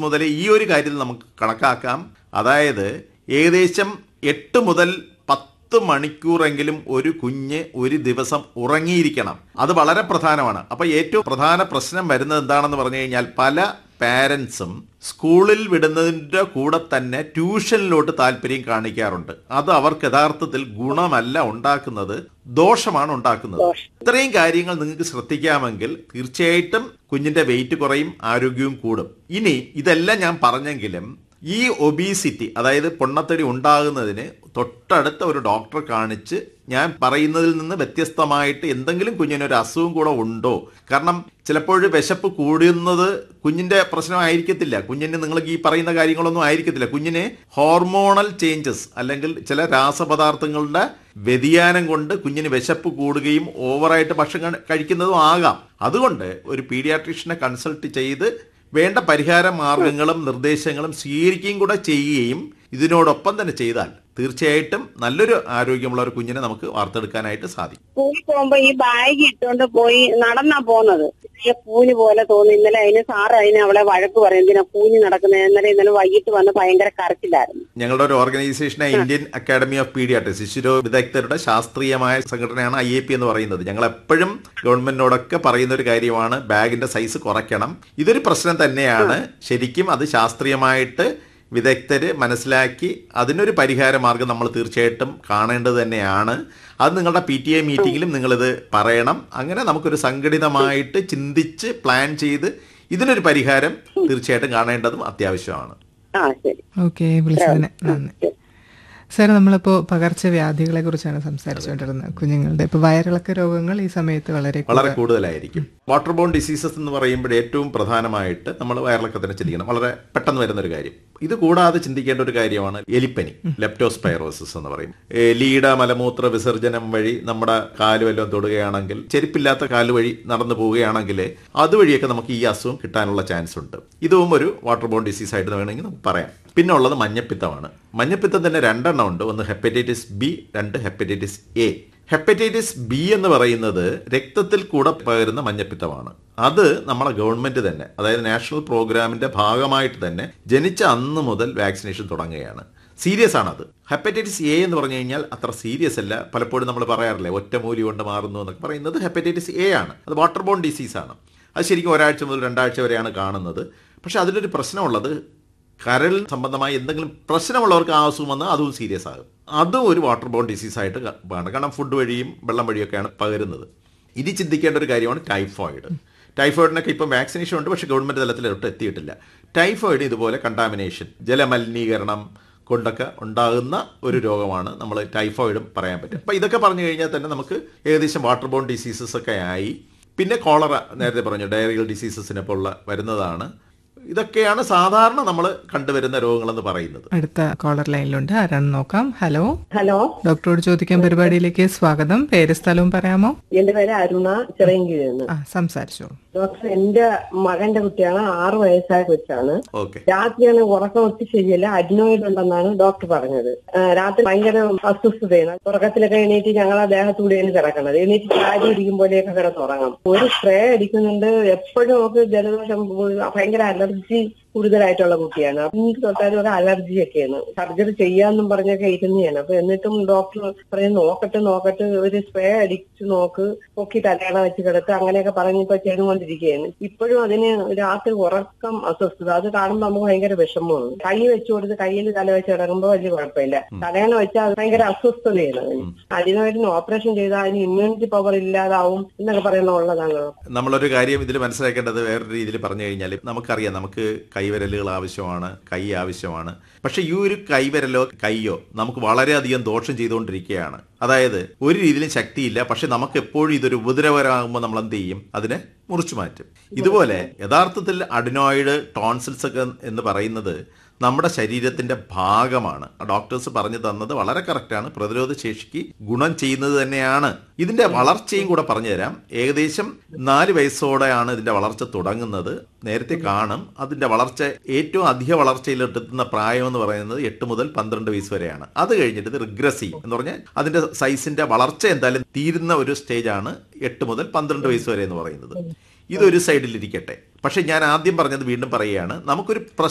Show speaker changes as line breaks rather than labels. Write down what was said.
വയസ്സ് മുതൽ ഈ ഒരു കാര്യത്തിൽ നമുക്ക് കണക്കാക്കാം അതായത് ഏകദേശം എട്ട് മുതൽ പത്ത് മണിക്കൂറെങ്കിലും ഒരു കുഞ്ഞ് ഒരു ദിവസം ഉറങ്ങിയിരിക്കണം അത് വളരെ പ്രധാനമാണ് അപ്പൊ ഏറ്റവും പ്രധാന പ്രശ്നം വരുന്നത് എന്താണെന്ന് പറഞ്ഞു കഴിഞ്ഞാൽ പല പാരൻസും സ്കൂളിൽ വിടുന്നതിൻ്റെ കൂടെ തന്നെ ട്യൂഷനിലോട്ട് താല്പര്യം കാണിക്കാറുണ്ട് അത് അവർക്ക് യഥാർത്ഥത്തിൽ ഗുണമല്ല ഉണ്ടാക്കുന്നത് ദോഷമാണ് ഉണ്ടാക്കുന്നത് ഇത്രയും കാര്യങ്ങൾ നിങ്ങൾക്ക് ശ്രദ്ധിക്കാമെങ്കിൽ തീർച്ചയായിട്ടും കുഞ്ഞിന്റെ വെയിറ്റ് കുറയും ആരോഗ്യവും കൂടും ഇനി ഇതെല്ലാം ഞാൻ പറഞ്ഞെങ്കിലും ഈ ഒബീസിറ്റി അതായത് പൊണ്ണത്തടി ഉണ്ടാകുന്നതിന് തൊട്ടടുത്ത ഒരു ഡോക്ടറെ കാണിച്ച് ഞാൻ പറയുന്നതിൽ നിന്ന് വ്യത്യസ്തമായിട്ട് എന്തെങ്കിലും കുഞ്ഞിനൊരു അസുഖം കൂടെ ഉണ്ടോ കാരണം ചിലപ്പോൾ വിശപ്പ് കൂടുന്നത് കുഞ്ഞിന്റെ പ്രശ്നമായിരിക്കത്തില്ല കുഞ്ഞിന് നിങ്ങൾ ഈ പറയുന്ന കാര്യങ്ങളൊന്നും ആയിരിക്കത്തില്ല കുഞ്ഞിന് ഹോർമോണൽ ചേഞ്ചസ് അല്ലെങ്കിൽ ചില രാസപദാർത്ഥങ്ങളുടെ വ്യതിയാനം കൊണ്ട് കുഞ്ഞിന് വിശപ്പ് കൂടുകയും ഓവറായിട്ട് ഭക്ഷണം കഴിക്കുന്നതും ആകാം അതുകൊണ്ട് ഒരു പീഡിയാട്രീഷ്യനെ കൺസൾട്ട് ചെയ്ത് വേണ്ട പരിഹാര മാർഗങ്ങളും നിർദ്ദേശങ്ങളും സ്വീകരിക്കുകയും കൂടെ ചെയ്യുകയും ഇതിനോടൊപ്പം തന്നെ ചെയ്താൽ തീർച്ചയായിട്ടും നല്ലൊരു ആരോഗ്യമുള്ള ഒരു കുഞ്ഞിനെ നമുക്ക് വാർത്തെടുക്കാനായിട്ട് സാധിക്കും
സ്കൂളിൽ പോകുമ്പോ ഈ ബാഗ് ഇട്ടുകൊണ്ട് പോയി നടന്നാ പോന്നത് ഈ കൂനി പോലെ തോന്നി ഇന്നലെ അതിന് സാറ് അതിന് അവളെ വഴക്ക് പറയും എന്തിനാ കൂനി നടക്കുന്നത് ഇന്നലെ ഇന്നലെ വൈകിട്ട് വന്ന് ഭയങ്കര കരച്ചിലായിരുന്നു
ഞങ്ങളുടെ ഒരു ഓർഗനൈസേഷനായ ഇന്ത്യൻ അക്കാഡമി ഓഫ് പീഡിയാട്രിക്സ് ശിശുരോ വിദഗ്ധരുടെ ശാസ്ത്രീയമായ സംഘടനയാണ് ഐ എ പി എന്ന് പറയുന്നത് ഞങ്ങൾ എപ്പോഴും ഗവൺമെന്റിനോടൊക്കെ പറയുന്ന ഒരു കാര്യമാണ് ബാഗിന്റെ സൈസ് കുറയ്ക്കണം ഇതൊരു പ്രശ്നം തന്നെയാണ് ശരിക്കും അത് ശാസ്ത്രീയമായിട്ട് വിദഗ്ധര് മനസ്സിലാക്കി അതിനൊരു പരിഹാര മാർഗം നമ്മൾ തീർച്ചയായിട്ടും കാണേണ്ടത് തന്നെയാണ് അത് നിങ്ങളുടെ പി ടി എ മീറ്റിങ്ങിലും നിങ്ങളിത് പറയണം അങ്ങനെ നമുക്കൊരു സംഘടിതമായിട്ട് ചിന്തിച്ച് പ്ലാൻ ചെയ്ത് ഇതിനൊരു പരിഹാരം തീർച്ചയായിട്ടും കാണേണ്ടതും അത്യാവശ്യമാണ്
ആ ശരി
ഓക്കെ വിളിച്ചതിന് നന്ദി സാർ നമ്മളിപ്പോൾ പകർച്ചവ്യാധികളെ കുറിച്ചാണ് സംസാരിച്ചുകൊണ്ടിരുന്നത് കുഞ്ഞുങ്ങളുടെ ഇപ്പോൾ വയറിളക്ക രോഗങ്ങൾ ഈ സമയത്ത് വളരെ
വളരെ കൂടുതലായിരിക്കും വാട്ടർ ബോൺ ഡിസീസസ് എന്ന് പറയുമ്പോൾ ഏറ്റവും പ്രധാനമായിട്ട് നമ്മൾ വയറിളക്കത്തിനെ ചിന്തിക്കണം വളരെ പെട്ടെന്ന് വരുന്ന ഒരു കാര്യം ഇത് കൂടാതെ ചിന്തിക്കേണ്ട ഒരു കാര്യമാണ് എലിപ്പനി ലെപ്റ്റോസ്പൈറോസിസ് എന്ന് പറയും എലിയുടെ മലമൂത്ര വിസർജനം വഴി നമ്മുടെ കാല് വല്ലതും തൊടുകയാണെങ്കിൽ ചെരുപ്പില്ലാത്ത കാല് വഴി നടന്നു പോവുകയാണെങ്കിൽ അതുവഴിയൊക്കെ നമുക്ക് ഈ അസുഖം കിട്ടാനുള്ള ചാൻസ് ഉണ്ട് ഇതും ഒരു വാട്ടർ ബോൺ ഡിസീസ് ആയിട്ട് വേണമെങ്കിൽ നമുക്ക് പറയാം പിന്നെ ഉള്ളത് മഞ്ഞപ്പിത്തമാണ് മഞ്ഞപ്പിത്തം തന്നെ രണ്ടെണ്ണം ഉണ്ട് ഒന്ന് ഹെപ്പറ്റൈറ്റിസ് ബി രണ്ട് ഹെപ്പറ്റൈറ്റിസ് എ ഹെപ്പറ്റൈറ്റിസ് ബി എന്ന് പറയുന്നത് രക്തത്തിൽ കൂടെ പകരുന്ന മഞ്ഞപ്പിത്തമാണ് അത് നമ്മളെ ഗവൺമെന്റ് തന്നെ അതായത് നാഷണൽ പ്രോഗ്രാമിന്റെ ഭാഗമായിട്ട് തന്നെ ജനിച്ച അന്ന് മുതൽ വാക്സിനേഷൻ തുടങ്ങുകയാണ് സീരിയസ് ആണത് ഹെപ്പറ്റൈറ്റിസ് എ എന്ന് പറഞ്ഞു കഴിഞ്ഞാൽ അത്ര സീരിയസ് അല്ല പലപ്പോഴും നമ്മൾ പറയാറില്ലേ ഒറ്റമൂലി കൊണ്ട് മാറുന്നു എന്നൊക്കെ പറയുന്നത് ഹെപ്പറ്റൈറ്റിസ് എ ആണ് അത് വാട്ടർ ബോൺ ഡിസീസ് ആണ് അത് ശരിക്കും ഒരാഴ്ച മുതൽ രണ്ടാഴ്ച വരെയാണ് കാണുന്നത് പക്ഷെ അതിലൊരു പ്രശ്നമുള്ളത് കരൾ സംബന്ധമായി എന്തെങ്കിലും പ്രശ്നമുള്ളവർക്ക് ആ അസുഖം വന്നാൽ അതും സീരിയസ് ആകും അതും ഒരു വാട്ടർ ബോൺ ഡിസീസ് ആയിട്ട് വേണം കാരണം ഫുഡ് വഴിയും വെള്ളം വഴിയൊക്കെയാണ് പകരുന്നത് ഇനി ചിന്തിക്കേണ്ട ഒരു കാര്യമാണ് ടൈഫോയിഡ് ടൈഫോയിഡിനൊക്കെ ഇപ്പം വാക്സിനേഷൻ ഉണ്ട് പക്ഷേ ഗവൺമെൻറ് തലത്തിലോട്ട് എത്തിയിട്ടില്ല ടൈഫോയിഡ് ഇതുപോലെ കണ്ടാമിനേഷൻ ജലമലിനീകരണം കൊണ്ടൊക്കെ ഉണ്ടാകുന്ന ഒരു രോഗമാണ് നമ്മൾ ടൈഫോയിഡും പറയാൻ പറ്റും അപ്പം ഇതൊക്കെ പറഞ്ഞു കഴിഞ്ഞാൽ തന്നെ നമുക്ക് ഏകദേശം വാട്ടർ ബോൺ ഡിസീസസ് ഒക്കെ ആയി പിന്നെ കോളറ നേരത്തെ പറഞ്ഞു ഡയറിയൽ ഡിസീസസിനെ പോലുള്ള വരുന്നതാണ് ഇതൊക്കെയാണ് സാധാരണ നമ്മൾ കണ്ടുവരുന്ന രോഗങ്ങളെന്ന് പറയുന്നത്
അടുത്ത കോളർ ലൈനിലുണ്ട് ആരാണെന്ന് നോക്കാം ഹലോ
ഹലോ
ഡോക്ടറോട് ചോദിക്കാൻ പരിപാടിയിലേക്ക് സ്വാഗതം പേര് സ്ഥലവും പറയാമോ
എന്റെ പേര് അരുണ ചിറയൻകീഴെന്ന്
ആ സംസാരിച്ചോളൂ
ഡോക്ടർ എന്റെ മകന്റെ കുട്ടിയാണ് ആറു വയസ്സായ കൊച്ചാണ്
ഓക്കെ
രാത്രിയാണ് ഉറക്കം ഒത്തി ശരിയല്ല അഡിനോയിഡ് ഉണ്ടെന്നാണ് ഡോക്ടർ പറഞ്ഞത് ആ, രാത്രി ഭയങ്കര അസ്വസ്ഥതയാണ് ഉറക്കത്തിലൊക്കെ എണീറ്റ് ഞങ്ങൾ ആ ദേഹത്തൂടെയാണ് കിടക്കുന്നത് എണീറ്റ് ചാരി ഇരിക്കും പോലെയൊക്കെ കിടന്നുറങ്ങും ഒരു സ്പ്രേ അടിക്കുന്നുണ്ട് എപ്പോഴും നമുക്ക് ജലദോഷം ഭയങ്കര അലർജി കൂടുതലായിട്ടുള്ള കുട്ടിയാണ് അപ്പൊ തൊട്ടാലും ഒരു അലർജി ഒക്കെയാണ് സർജറി ചെയ്യാന്നും പറഞ്ഞൊക്കെ ഇരുന്നതാണ് അപ്പൊ എന്നിട്ടും ഡോക്ടർ പറയും നോക്കട്ടെ നോക്കട്ടെ ഒരു സ്പ്രേ അടിച്ചു നോക്ക് പൊക്കി തലയണ വെച്ച് കിടത്ത് അങ്ങനെയൊക്കെ പറഞ്ഞിപ്പോ ചെയ്തുകൊണ്ടിരിക്കുകയാണ് ഇപ്പോഴും അതിന് രാത്രി ഉറക്കം അസ്വസ്ഥത അത് കാണുമ്പോൾ നമുക്ക് ഭയങ്കര വിഷമമാണ് കൈ വെച്ചു കൊടുത്ത് കയ്യിൽ തല വെച്ച് കിടക്കുമ്പോൾ വലിയ കുഴപ്പമില്ല തലയണ വെച്ചാൽ അത് ഭയങ്കര അസ്വസ്ഥതയാണ് അതിന് അതിനായിട്ട് ഓപ്പറേഷൻ ചെയ്താൽ അതിന് ഇമ്മ്യൂണിറ്റി പവർ ഇല്ലാതാവും എന്നൊക്കെ പറയുന്ന ഉള്ളതാണ്
നമ്മളൊരു കാര്യം ഇതിൽ മനസ്സിലാക്കേണ്ടത് വേറൊരു രീതിയിൽ പറഞ്ഞു കഴിഞ്ഞാൽ നമുക്കറിയാം നമുക്ക് കൈവിരലുകൾ ആവശ്യമാണ് കൈ ആവശ്യമാണ് പക്ഷെ ഈ ഒരു കൈവിരലോ കൈയോ നമുക്ക് വളരെയധികം ദോഷം ചെയ്തുകൊണ്ടിരിക്കുകയാണ് അതായത് ഒരു രീതിയിലും ശക്തിയില്ല പക്ഷെ നമുക്ക് എപ്പോഴും ഇതൊരു ഉപദ്രവകരമാകുമ്പോൾ നമ്മൾ എന്ത് ചെയ്യും അതിനെ മുറിച്ചു മാറ്റും ഇതുപോലെ യഥാർത്ഥത്തിൽ അഡിനോയിഡ് ടോൺസിൽസ് ഒക്കെ എന്ന് പറയുന്നത് നമ്മുടെ ശരീരത്തിന്റെ ഭാഗമാണ് ഡോക്ടേഴ്സ് പറഞ്ഞു തന്നത് വളരെ കറക്റ്റാണ് പ്രതിരോധ ശേഷിക്ക് ഗുണം ചെയ്യുന്നത് തന്നെയാണ് ഇതിന്റെ വളർച്ചയും കൂടെ പറഞ്ഞുതരാം ഏകദേശം നാല് വയസ്സോടെയാണ് ഇതിന്റെ വളർച്ച തുടങ്ങുന്നത് നേരത്തെ കാണും അതിന്റെ വളർച്ച ഏറ്റവും അധിക വളർച്ചയിലെത്തുന്ന പ്രായം എന്ന് പറയുന്നത് എട്ട് മുതൽ പന്ത്രണ്ട് വയസ്സ് വരെയാണ് അത് കഴിഞ്ഞിട്ട് ഇത് റിഗ്രസീവ് എന്ന് പറഞ്ഞാൽ അതിന്റെ സൈസിന്റെ വളർച്ച എന്തായാലും തീരുന്ന ഒരു സ്റ്റേജാണ് എട്ട് മുതൽ പന്ത്രണ്ട് വയസ്സ് വരെ എന്ന് പറയുന്നത് ഇതൊരു സൈഡിലിരിക്കട്ടെ പക്ഷെ ഞാൻ ആദ്യം പറഞ്ഞത് വീണ്ടും പറയുകയാണ് നമുക്കൊരു